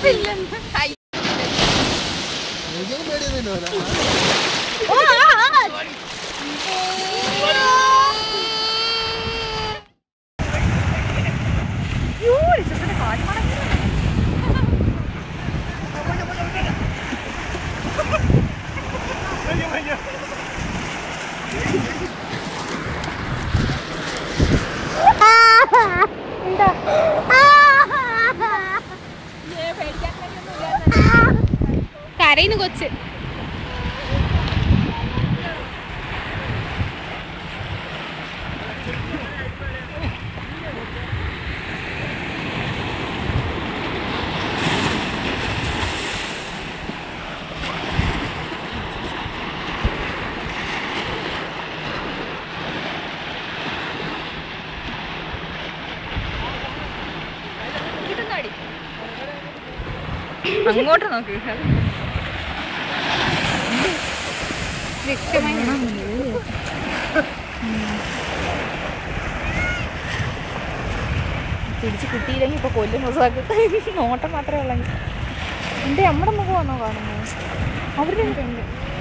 കുഴപ്പമില്ലെന്ന് അയ്യോ. എനിക്കൊന്നും പേടിയൊന്നുമില്ല ഓ, ആ, ആ. യ്യോ, ഋഷഭന്റെ കാല് മടങ്ങുന്നു. എന്താ കരയുന്നു കൊച്ച് അങ്ങോട്ട് നോക്ക് വ്യക്തമായി തിരിച്ച് കിട്ടിയില്ലെങ്കിൽ ഇപ്പൊ കൊല്ലും മുസാക്ക് നോട്ടം മാത്രമേ ഉള്ളെങ്കിൽ എന്റെ നമ്മുടെ മുഖമാണോ കാണുന്നത് അവരുടെ ഉണ്ട്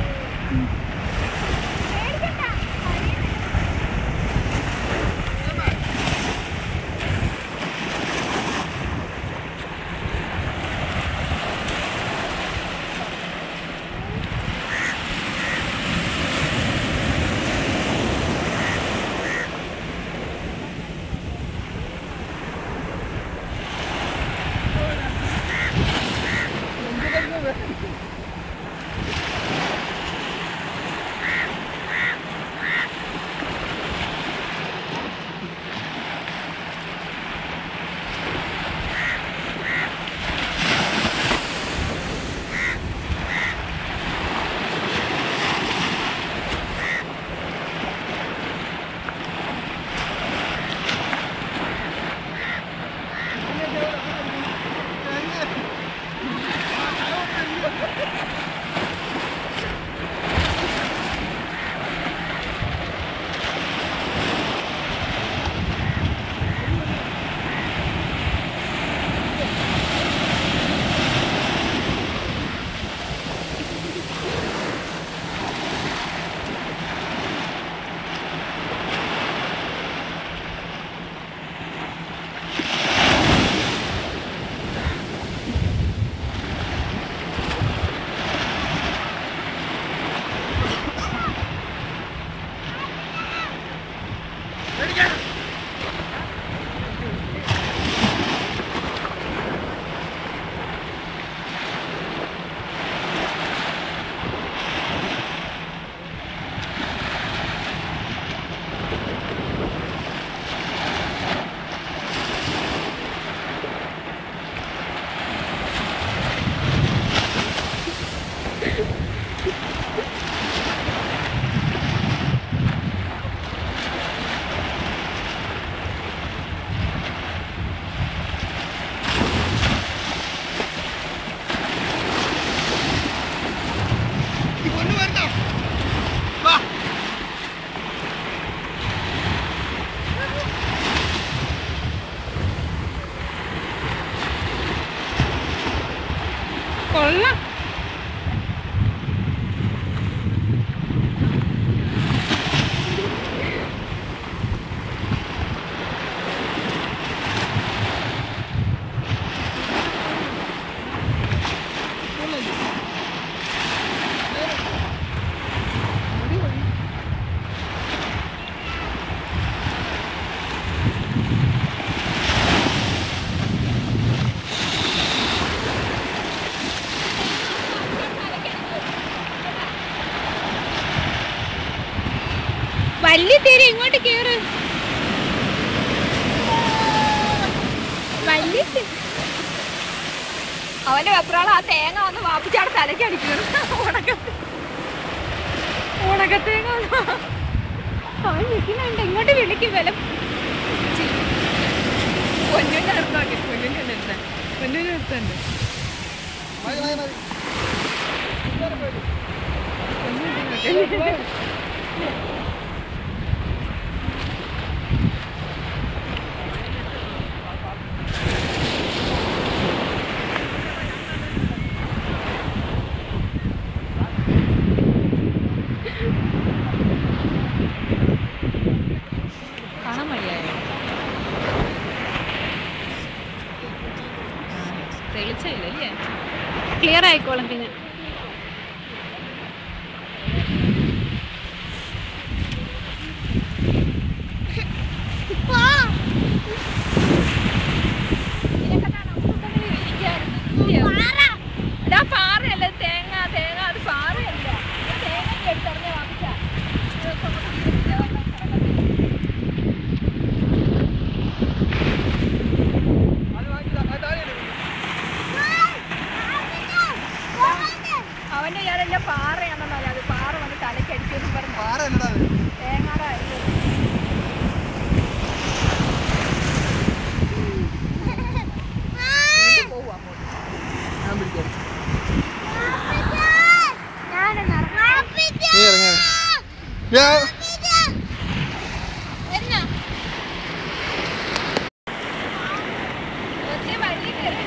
കൊള്ളാം വലിയ തേര് ഇങ്ങോട്ട് കേറ് വലിയ തേ- അവന്റെ വെപ്രാളം ആ തേങ്ങ വന്ന് വാപ്പിച്ചാടെ തലയ്ക്ക് അടിക്കണം ഉണക്കത്ത് ഉണക്കത്തേങ്ങ വന്ന് അവൻ വിളിക്കുന്നുണ്ട് ഇങ്ങോട്ട് വിളിക്കും വില പൊന്നിന്റെ അടുത്താക്കി പൊന്നിന്റെ അടുത്ത പൊന്നിന്റെ അടുത്തുണ്ട് മതി മതി മതി ക്ലിയർ ആയിക്കോളും പിന്നെ എടാ പാറയല്ല തേങ്ങ തേങ്ങ അത് പാറയല്ല ഇത് തേങ്ങ എടുത്തറിഞ്ഞ വാങ്ങിച്ച അത് വാങ്ങിച്ചതാ അത് താഴെ ഇട്. അവന്റെ ഇയാളെല്ലാം പാറയാണെന്നല്ല അത് പാറ വന്ന് തലക്കടിച്ചെന്ന് പറഞ്ഞു പാറ എന്നടാ അത് തേങ്ങയുടെ അരി വീണ്ടും പോവും അങ്ങോട്ട് ഞാൻ പിടിക്കാം നീ ഇറങ്ങാ ഞാൻ എന്നാ ഒറ്റ വഴി കയറി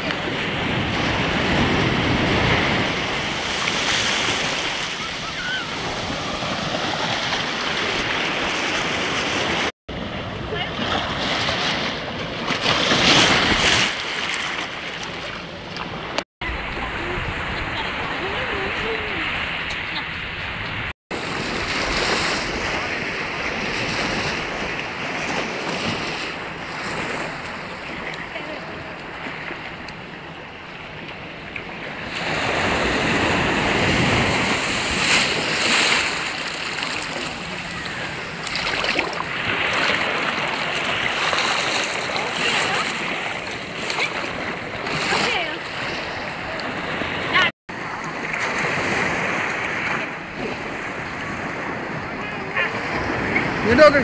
വീണ്ടും നോക്ക്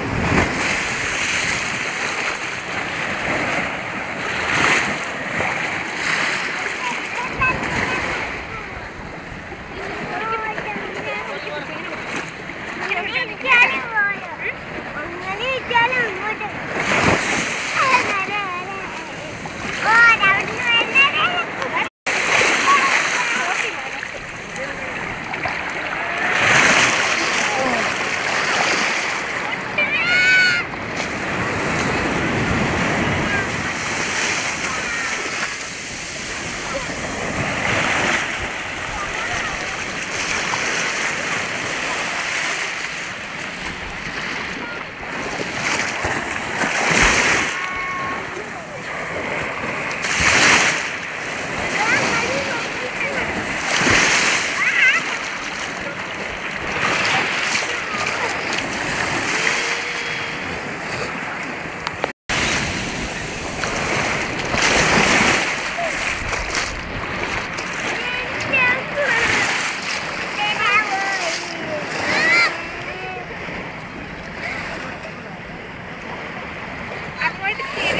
അങ്ങോട്ട്